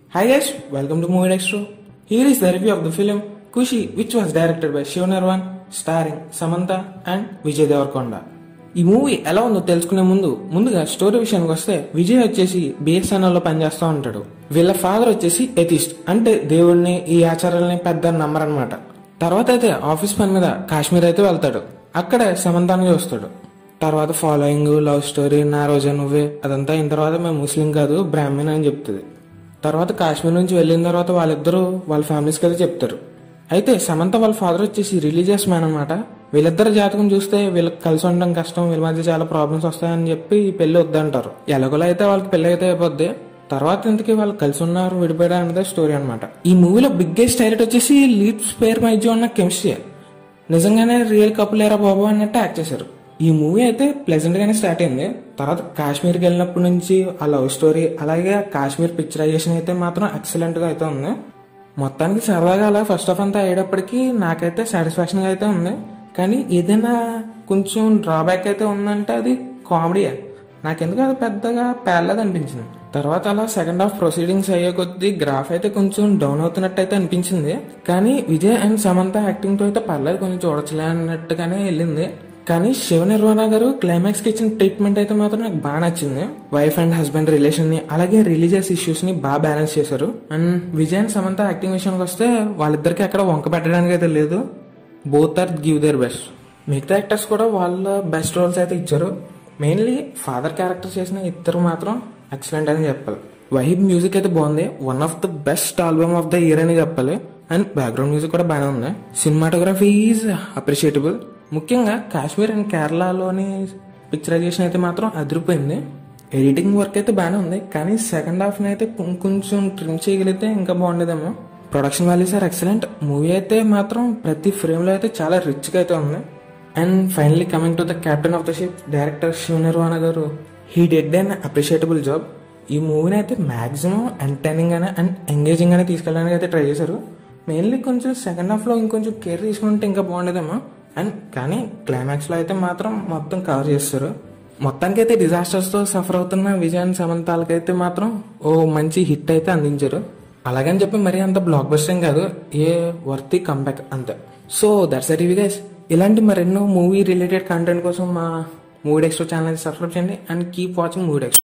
Hi guys, welcome to Movie Extra. Here is the review of the film Kushi, which was directed by Shiv Narwan, starring Samantha and Vijay Devarkonda. ఈ movie ఎలా ఉందో తెలుసుకునే ముందు ముందుగా story విషయానికి వస్తే విజయ్ వచ్చేసి బిఎస్ఎన్ఎల్ లో పనిచేస్తూ ఉంటాడు వీళ్ళ ఫాదర్ వచ్చేసి ఎథిస్ట్ అంటే దేవుడిని ఈ ఆచారాలని పెద్ద నమ్మరనమాట తర్వాత అయితే ఆఫీస్ పని మీద కాశ్మీర్ అయితే వెళ్తాడు అక్కడ సమంతాన్ని చూస్తాడు తర్వాత ఫాలోయింగ్ లవ్ స్టోరీ నా రోజా నువ్వే అదంతా అయిన తర్వాత మేము ముస్లిం కాదు బ్రాహ్మణ్ అని చెప్తుంది తర్వాత కాశ్మీర్ నుంచి వెళ్ళిన తర్వాత వాళ్ళిద్దరూ వాళ్ళ ఫ్యామిలీస్కి అయితే చెప్తారు అయితే సమంత వాళ్ళ ఫాదర్ వచ్చేసి రిలీజియస్ మ్యాన్ అనమాట వీళ్ళిద్దరు జాతకం చూస్తే వీళ్ళకి కలిసి ఉండడం కష్టం వీళ్ళ మధ్య చాలా ప్రాబ్లమ్స్ వస్తాయని చెప్పి ఈ పెళ్లి వద్దంటారు ఎలాగోలా అయితే వాళ్ళకి పెళ్లి అయితే అయిపోద్ది తర్వాత ఇంతకీ వాళ్ళు కలిసి ఉన్నారు విడిపోయారు అనేది స్టోరీ అనమాట ఈ మూవీలో బిగ్గెస్ట్ హైలైట్ వచ్చేసి లీడ్ స్పేర్ మధ్య ఉన్న కెమిస్ట్రీ నిజంగానే రియల్ కపుల్ ఏరా బాబు అన్నట్టు యాక్ట్ చేశారు ఈ మూవీ అయితే ప్లెజెంట్ గానే స్టార్ట్ అయింది తర్వాత కాశ్మీర్కి వెళ్ళినప్పటి నుంచి ఆ లవ్ స్టోరీ అలాగే కాశ్మీర్ పిక్చరైజేషన్ అయితే మాత్రం ఎక్సలెంట్ గా అయితే ఉంది మొత్తానికి సరదాగా అలా ఫస్ట్ ఆఫ్ అంతా అయ్యేటప్పటికి నాకైతే సాటిస్ఫాక్షన్ గా అయితే ఉంది కానీ ఏదైనా కొంచెం డ్రాబ్యాక్ అయితే ఉందంటే అది కామెడీయే నాకెందుకు అది పెద్దగా పేర్లేదు అనిపించింది తర్వాత అలా సెకండ్ హాఫ్ ప్రొసీడింగ్స్ అయ్యే కొద్దీ గ్రాఫ్ అయితే కొంచెం డౌన్ అవుతున్నట్టు అయితే అనిపించింది కానీ విజయ్ అండ్ సమంత యాక్టింగ్ తో అయితే పర్లేదు కొంచెం చూడొచ్చులే అన్నట్టుగానే వెళ్ళింది కానీ శివ నిర్వాణ గారు క్లైమాక్స్ కి ఇచ్చిన ట్రీట్మెంట్ అయితే మాత్రం నాకు బాగా నచ్చింది వైఫ్ అండ్ హస్బెండ్ రిలేషన్ ని అలాగే రిలీజియస్ ఇష్యూస్ ని బాగా బ్యాలెన్స్ చేశారు and Vijay and Samantha acting విషయానికి వస్తే వాళ్ళిద్దరికి అక్కడ వంక పెట్టడానికి అయితే లేదు both are give their best మిగతా యాక్టర్స్ కూడా వాళ్ళ బెస్ట్ రోల్స్ అయితే ఇచ్చారు మెయిన్లీ ఫాదర్ క్యారెక్టర్ చేసిన ఇద్దరు మాత్రం ఎక్సలెంట్ అని చెప్పాలి వైబ్ మ్యూజిక్ అయితే బాగుంది one of the best album of the year అని చెప్పాలి అండ్ బ్యాక్గ్రౌండ్ మ్యూజిక్ కూడా బాగానే ఉంది సినిమాటోగ్రఫీ ఈజ్ అప్రిషియేటబుల్ ముఖ్యంగా కాశ్మీర్ అండ్ కేరళలోని పిక్చరైజేషన్ అయితే మాత్రం అదిరిపోయింది ఎడిటింగ్ వర్క్ అయితే బాగానే ఉంది కానీ సెకండ్ హాఫ్ అయితే కొం- కొంచెం ట్రిమ్ చేయగలిగితే ఇంకా బాగుండేదేమో production values are excellent movie అయితే మాత్రం ప్రతి ఫ్రేమ్ లో అయితే చాలా రిచ్ గా అయితే ఉంది and finally coming to the captain of the ship director Shiva Nirvana garu he did an appreciable job ఈ మూవీని అయితే మాక్సిమం ఎంటర్టైనింగ్ గానే అండ్ ఎంగేజింగ్ గానే తీసుకెళ్ళడానికి అయితే ట్రై చేశారు మెయిన్లీ కొంచెం సెకండ్ హాఫ్ లో ఇంకొంచెం కేర్ తీసుకుంటే ఇంకా బాగుండేదేమో అండ్ కానీ క్లైమాక్స్ లో అయితే మాత్రం మొత్తం కవర్ చేస్తారు మొత్తానికి అయితే డిజాస్టర్స్ తో సఫర్ అవుతున్న విజయాన్ సమంతాలకైతే మాత్రం ఓ మంచి హిట్ అయితే అందించారు అలాగని చెప్పి మరీ అంత బ్లాక్ బస్టింగ్ కాదు ఏ వర్తి కంబ్యాక్ అంతే సో దట్స్ రివ్యూ గైస్ ఇలాంటి మరెన్నో మూవీ రిలేటెడ్ కంటెంట్ కోసం మా మూవీ డెక్స్ట్రో ఛానల్ సబ్స్క్రైబ్ చేయండి and keep watching movie Dextro